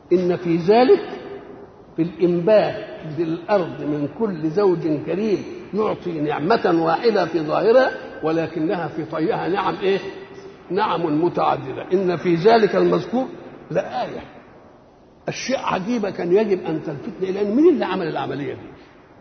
إن في ذلك في الإنبات بالأرض من كل زوج كريم يعطي نعمة واحدة في ظاهرها ولكنها في طيها نعم إيه؟ نعم متعددة إن في ذلك المذكور لآية الشيء عجيبة كان يجب أن تلفتنا إلى أن مين اللي عمل العملية دي؟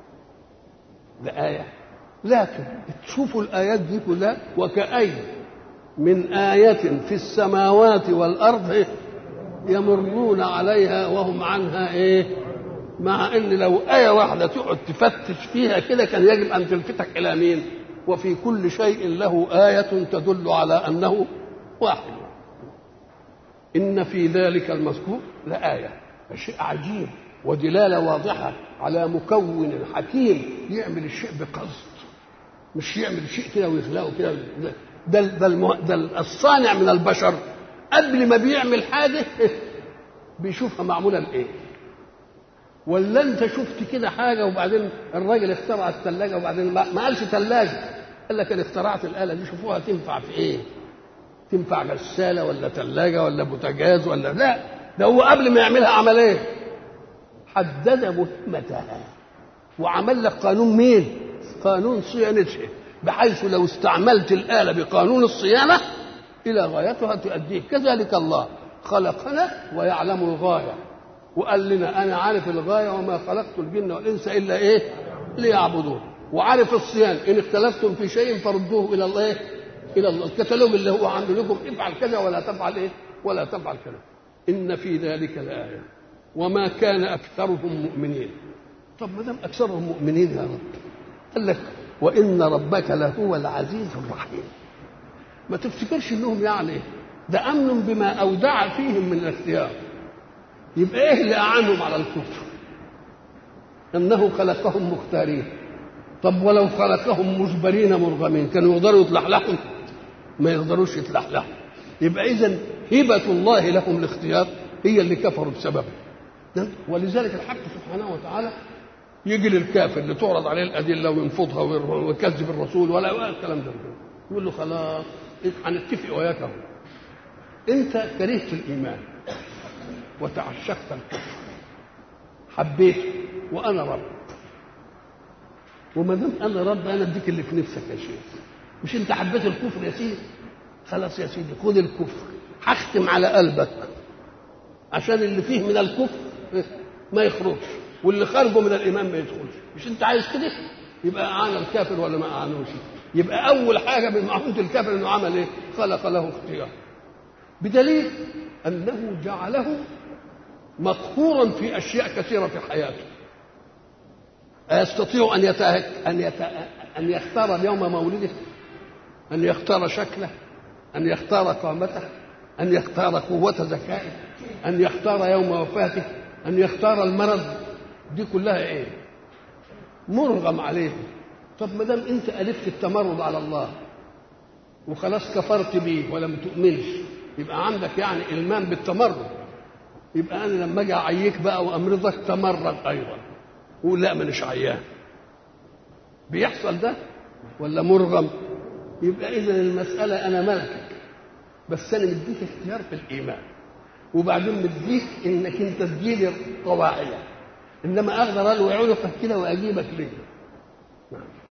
لآية لكن تشوفوا الآيات دي كلها وكأي من آية في السماوات والأرض يمرون عليها وهم عنها إيه؟ مع ان لو آية واحدة تقعد تفتش فيها كده كان يجب أن تلفتك إلى مين؟ وفي كل شيء له آية تدل على أنه واحد. إن في ذلك المذكور لآية شيء عجيب ودلالة واضحة على مكون حكيم يعمل الشيء بقصد مش يعمل شيء كده ويخلقه كده ده ده, المه... ده الصانع من البشر قبل ما بيعمل حاجة بيشوفها معمولة بإيه ولا انت شفت كده حاجه وبعدين الراجل اخترع الثلاجه وبعدين ما قالش ثلاجه قال لك انا اخترعت الاله دي شوفوها تنفع في ايه تنفع غساله ولا ثلاجه ولا بوتاجاز ولا لا ده هو قبل ما يعملها عمل ايه حدد مهمتها وعمل لك قانون مين قانون صيانتها بحيث لو استعملت الاله بقانون الصيانه الى غايتها تؤديه كذلك الله خلقنا ويعلم الغايه وقال لنا انا عارف الغايه وما خلقت الجن والانس الا ايه ليعبدون وعارف الصيام ان اختلفتم في شيء فردوه الى الله الى الله الكتالوج اللي هو عنده لكم افعل كذا ولا تفعل ايه ولا تفعل كذا ان في ذلك الايه وما كان اكثرهم مؤمنين طب ما دام اكثرهم مؤمنين يا رب قال لك وان ربك لهو العزيز الرحيم ما تفتكرش انهم يعني ده امن بما اودع فيهم من الاختيار يبقى ايه اللي اعانهم على الكفر انه خلقهم مختارين طب ولو خلقهم مجبرين مرغمين كانوا يقدروا يتلحلحوا ما يقدروش يتلحلحوا يبقى اذا هبه الله لهم الاختيار هي اللي كفروا بسببه ولذلك الحق سبحانه وتعالى يجي للكافر اللي تعرض عليه الادله وينفضها ويكذب الرسول ولا الكلام ده يقول له خلاص هنتفق وياك اهو انت كرهت الايمان وتعشقت الكفر حبيته وانا رب وما دام انا رب انا اديك اللي في نفسك يا شيخ مش انت حبيت الكفر يا سيدي خلاص يا سيدي خد الكفر هختم على قلبك عشان اللي فيه من الكفر ما يخرجش واللي خارجه من الايمان ما يدخلش مش انت عايز كده يبقى اعان الكافر ولا ما اعانوش يبقى اول حاجه من معونه الكافر انه عمل ايه خلق له اختيار بدليل انه جعله مقهورا في اشياء كثيره في حياته أيستطيع أن يتهك أن يت... أن يختار اليوم مولده أن يختار شكله أن يختار قامته أن يختار قوة ذكائه أن يختار يوم وفاته أن يختار المرض دي كلها إيه؟ مرغم عليه طب ما دام أنت ألفت التمرد على الله وخلاص كفرت بيه ولم تؤمنش يبقى عندك يعني إلمام بالتمرد يبقى أنا لما أجي أعيك بقى وأمرضك تمرد أيضا قول لا مانيش عيان بيحصل ده ولا مرغم يبقى اذا المساله انا ملكك بس انا مديك اختيار في الايمان وبعدين مديك انك انت تجيلي الطواعيه انما اقدر الوي عنقك كده واجيبك ليه